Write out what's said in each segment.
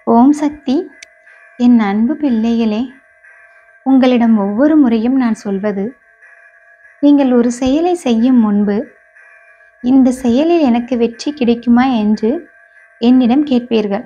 ஓம் சக்தி என் அன்பு பிள்ளைகளே உங்களிடம் ஒவ்வொரு முறையும் நான் சொல்வது நீங்கள் ஒரு செயலை செய்யும் முன்பு இந்த செயலில் எனக்கு வெற்றி கிடைக்குமா என்று என்னிடம் கேட்பீர்கள்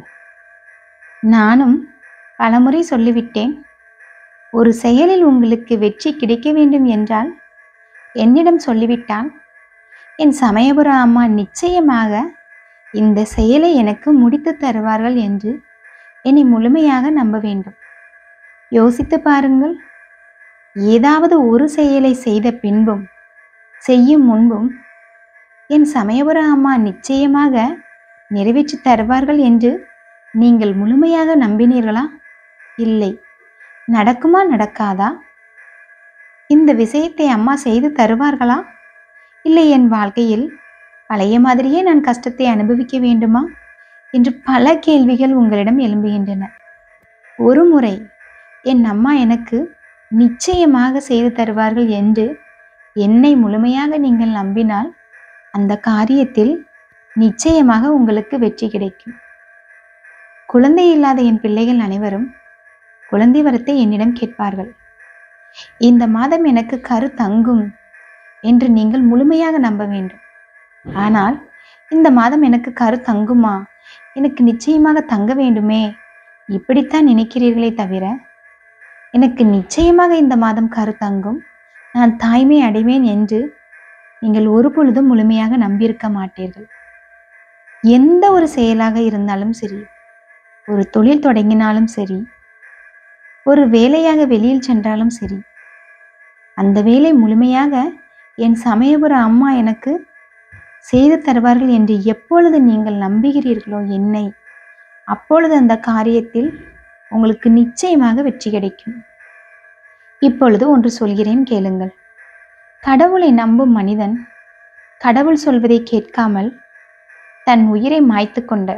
நானும் பலமுறை சொல்லிவிட்டேன் ஒரு செயலில் உங்களுக்கு வெற்றி கிடைக்க வேண்டும் என்றால் என்னிடம் சொல்லிவிட்டால் என் சமயபுர அம்மா நிச்சயமாக இந்த செயலை எனக்கு முடித்து தருவார்கள் என்று என்னை முழுமையாக நம்ப வேண்டும் யோசித்து பாருங்கள் ஏதாவது ஒரு செயலை செய்த பின்பும் செய்யும் முன்பும் என் சமயபுர அம்மா நிச்சயமாக நிறைவேற்றி தருவார்கள் என்று நீங்கள் முழுமையாக நம்பினீர்களா இல்லை நடக்குமா நடக்காதா இந்த விஷயத்தை அம்மா செய்து தருவார்களா இல்லை என் வாழ்க்கையில் பழைய மாதிரியே நான் கஷ்டத்தை அனுபவிக்க வேண்டுமா என்று பல கேள்விகள் உங்களிடம் எழும்புகின்றன ஒரு முறை என் அம்மா எனக்கு நிச்சயமாக செய்து தருவார்கள் என்று என்னை முழுமையாக நீங்கள் நம்பினால் அந்த காரியத்தில் நிச்சயமாக உங்களுக்கு வெற்றி கிடைக்கும் குழந்தை இல்லாத என் பிள்ளைகள் அனைவரும் குழந்தை வரத்தை என்னிடம் கேட்பார்கள் இந்த மாதம் எனக்கு கரு தங்கும் என்று நீங்கள் முழுமையாக நம்ப வேண்டும் ஆனால் இந்த மாதம் எனக்கு கரு தங்குமா எனக்கு நிச்சயமாக தங்க வேண்டுமே இப்படித்தான் நினைக்கிறீர்களே தவிர எனக்கு நிச்சயமாக இந்த மாதம் கரு தங்கும் நான் தாய்மை அடைவேன் என்று நீங்கள் ஒரு பொழுதும் முழுமையாக நம்பியிருக்க மாட்டீர்கள் எந்த ஒரு செயலாக இருந்தாலும் சரி ஒரு தொழில் தொடங்கினாலும் சரி ஒரு வேலையாக வெளியில் சென்றாலும் சரி அந்த வேலை முழுமையாக என் சமயபுர அம்மா எனக்கு செய்து தருவார்கள் என்று எப்பொழுது நீங்கள் நம்புகிறீர்களோ என்னை அப்பொழுது அந்த காரியத்தில் உங்களுக்கு நிச்சயமாக வெற்றி கிடைக்கும் இப்பொழுது ஒன்று சொல்கிறேன் கேளுங்கள் கடவுளை நம்பும் மனிதன் கடவுள் சொல்வதை கேட்காமல் தன் உயிரை மாய்த்து கொண்ட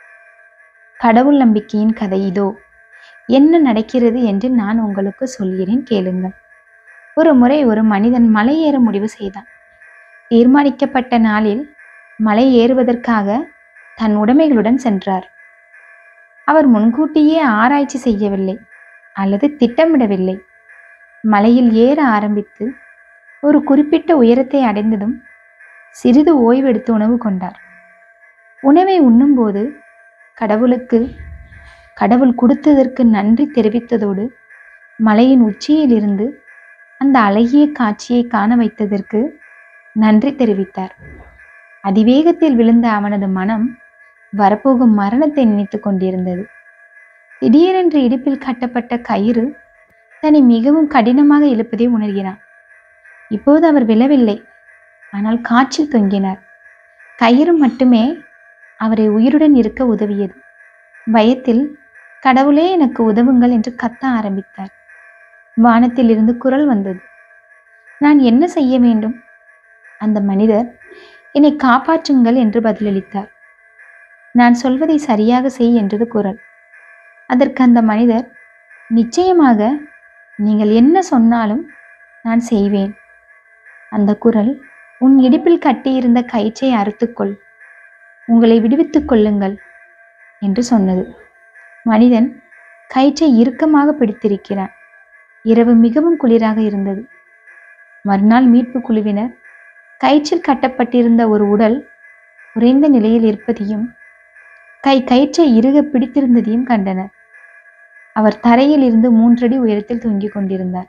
கடவுள் நம்பிக்கையின் கதை இதோ என்ன நடக்கிறது என்று நான் உங்களுக்கு சொல்கிறேன் கேளுங்கள் ஒரு முறை ஒரு மனிதன் மலை ஏற முடிவு செய்தான் தீர்மானிக்கப்பட்ட நாளில் மலை ஏறுவதற்காக தன் உடைமைகளுடன் சென்றார் அவர் முன்கூட்டியே ஆராய்ச்சி செய்யவில்லை அல்லது திட்டமிடவில்லை மலையில் ஏற ஆரம்பித்து ஒரு குறிப்பிட்ட உயரத்தை அடைந்ததும் சிறிது ஓய்வெடுத்து உணவு கொண்டார் உணவை உண்ணும்போது கடவுளுக்கு கடவுள் கொடுத்ததற்கு நன்றி தெரிவித்ததோடு மலையின் உச்சியிலிருந்து அந்த அழகிய காட்சியை காண வைத்ததற்கு நன்றி தெரிவித்தார் அதிவேகத்தில் விழுந்த அவனது மனம் வரப்போகும் மரணத்தை நினைத்து கொண்டிருந்தது திடீரென்று இடுப்பில் கட்டப்பட்ட கயிறு தன்னை மிகவும் கடினமாக இழுப்பதை உணர்கிறான் இப்போது அவர் விழவில்லை ஆனால் காற்றில் தொங்கினார் கயிறு மட்டுமே அவரை உயிருடன் இருக்க உதவியது பயத்தில் கடவுளே எனக்கு உதவுங்கள் என்று கத்த ஆரம்பித்தார் வானத்தில் இருந்து குரல் வந்தது நான் என்ன செய்ய வேண்டும் அந்த மனிதர் என்னை காப்பாற்றுங்கள் என்று பதிலளித்தார் நான் சொல்வதை சரியாக செய் என்றது குரல் அதற்கு அந்த மனிதர் நிச்சயமாக நீங்கள் என்ன சொன்னாலும் நான் செய்வேன் அந்த குரல் உன் இடுப்பில் கட்டியிருந்த கயிற்றை அறுத்துக்கொள் உங்களை விடுவித்துக் கொள்ளுங்கள் என்று சொன்னது மனிதன் கயிற்றை இறுக்கமாக பிடித்திருக்கிறான் இரவு மிகவும் குளிராக இருந்தது மறுநாள் மீட்பு குழுவினர் கயிற்றில் கட்டப்பட்டிருந்த ஒரு உடல் உறைந்த நிலையில் இருப்பதையும் கை கயிற்றை இறுக பிடித்திருந்ததையும் கண்டனர் அவர் தரையில் இருந்து மூன்றடி உயரத்தில் தொங்கிக் கொண்டிருந்தார்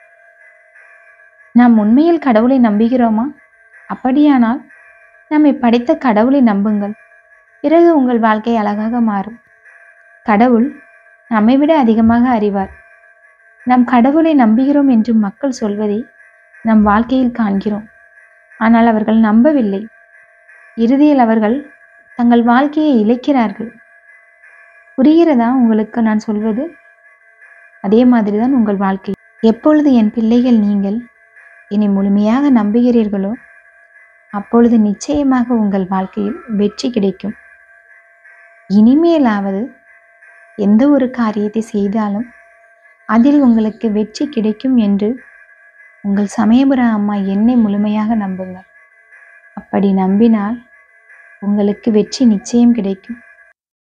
நாம் உண்மையில் கடவுளை நம்புகிறோமா அப்படியானால் நம்மை படைத்த கடவுளை நம்புங்கள் பிறகு உங்கள் வாழ்க்கை அழகாக மாறும் கடவுள் நம்மை விட அதிகமாக அறிவார் நாம் கடவுளை நம்புகிறோம் என்று மக்கள் சொல்வதை நம் வாழ்க்கையில் காண்கிறோம் ஆனால் அவர்கள் நம்பவில்லை இறுதியில் அவர்கள் தங்கள் வாழ்க்கையை இழைக்கிறார்கள் புரிகிறதா உங்களுக்கு நான் சொல்வது அதே மாதிரி தான் உங்கள் வாழ்க்கை எப்பொழுது என் பிள்ளைகள் நீங்கள் என்னை முழுமையாக நம்புகிறீர்களோ அப்பொழுது நிச்சயமாக உங்கள் வாழ்க்கையில் வெற்றி கிடைக்கும் இனிமேலாவது எந்த ஒரு காரியத்தை செய்தாலும் அதில் உங்களுக்கு வெற்றி கிடைக்கும் என்று உங்கள் சமயபுர அம்மா என்னை முழுமையாக நம்புங்கள் அப்படி நம்பினால் உங்களுக்கு வெற்றி நிச்சயம் கிடைக்கும்